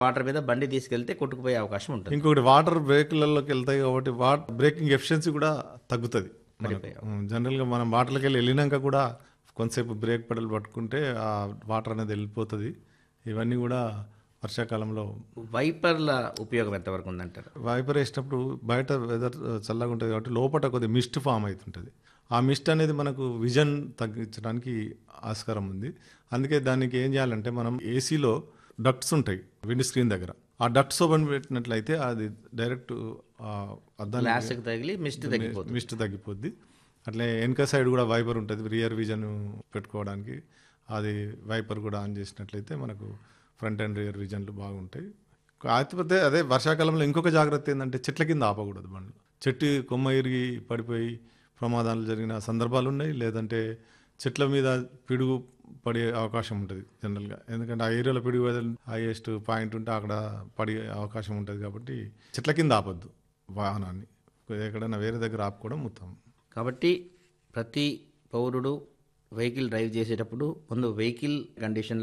water మీద బండి తీసుకెళ్తే కొట్టుకుపోయే అవకాశం ఉంటుంది ఇంకొకటి వాటర్ బ్రేక్లలోకి వెళ్తాయి కాబట్టి వాట్ బ్రేకింగ్ ఎఫిషియన్సీ కూడా తగ్గుతుంది పడిపోయే జనరల్గా మనం వాటర్లోకి వెళ్ళి వెళ్ళినాక కూడా కొంతసేపు బ్రేక్ పెడల్ పట్టుకుంటే ఆ వాటర్ అనేది వెళ్ళిపోతుంది ఇవన్నీ కూడా వర్షాకాలంలో వైపర్ల ఉపయోగం ఎంతవరకు ఉందంటారు వైపర్ వేసినప్పుడు బయట వెదర్ చల్లగా ఉంటుంది కాబట్టి లోపల కొద్దిగా మిస్ట్ ఫామ్ అవుతుంటుంది ఆ మిస్ట్ అనేది మనకు విజన్ తగ్గించడానికి ఆస్కారం ఉంది అందుకే దానికి ఏం చేయాలంటే మనం ఏసీలో డక్ట్స్ ఉంటాయి విండ్ స్క్రీన్ దగ్గర ఆ డక్ట్స్ ఓపెన్ పెట్టినట్లయితే అది డైరెక్ట్ అద్దాలు గ్లాస్కి తగిలి మిస్ట్ తగ్గిపోతుంది మిస్ట్ తగ్గిపోద్ది అట్లే వెనక సైడ్ కూడా వైపర్ ఉంటుంది రియర్ విజన్ పెట్టుకోవడానికి అది వైపర్ కూడా ఆన్ చేసినట్లయితే మనకు ఫ్రంట్ అండ్ రియర్ విజన్లు బాగుంటాయి కాకపోతే అదే వర్షాకాలంలో ఇంకొక జాగ్రత్త ఏంటంటే చెట్ల కింద ఆపకూడదు బండ్లు చెట్టు కొమ్మ ఇరిగి పడిపోయి ప్రమాదాలు జరిగిన సందర్భాలు ఉన్నాయి లేదంటే చెట్ల మీద పిడుగు పడే అవకాశం ఉంటుంది జనరల్గా ఎందుకంటే ఆ ఏరియాలో పిడుగు హైయెస్ట్ పాయింట్ ఉంటే అక్కడ పడే అవకాశం ఉంటుంది కాబట్టి చెట్ల కింద ఆపొద్దు వాహనాన్ని ఎక్కడైనా వేరే దగ్గర ఆపుకోవడం ఉత్తమం కాబట్టి ప్రతి పౌరుడు వెహికల్ డ్రైవ్ చేసేటప్పుడు ముందు వెహికల్ కండిషన్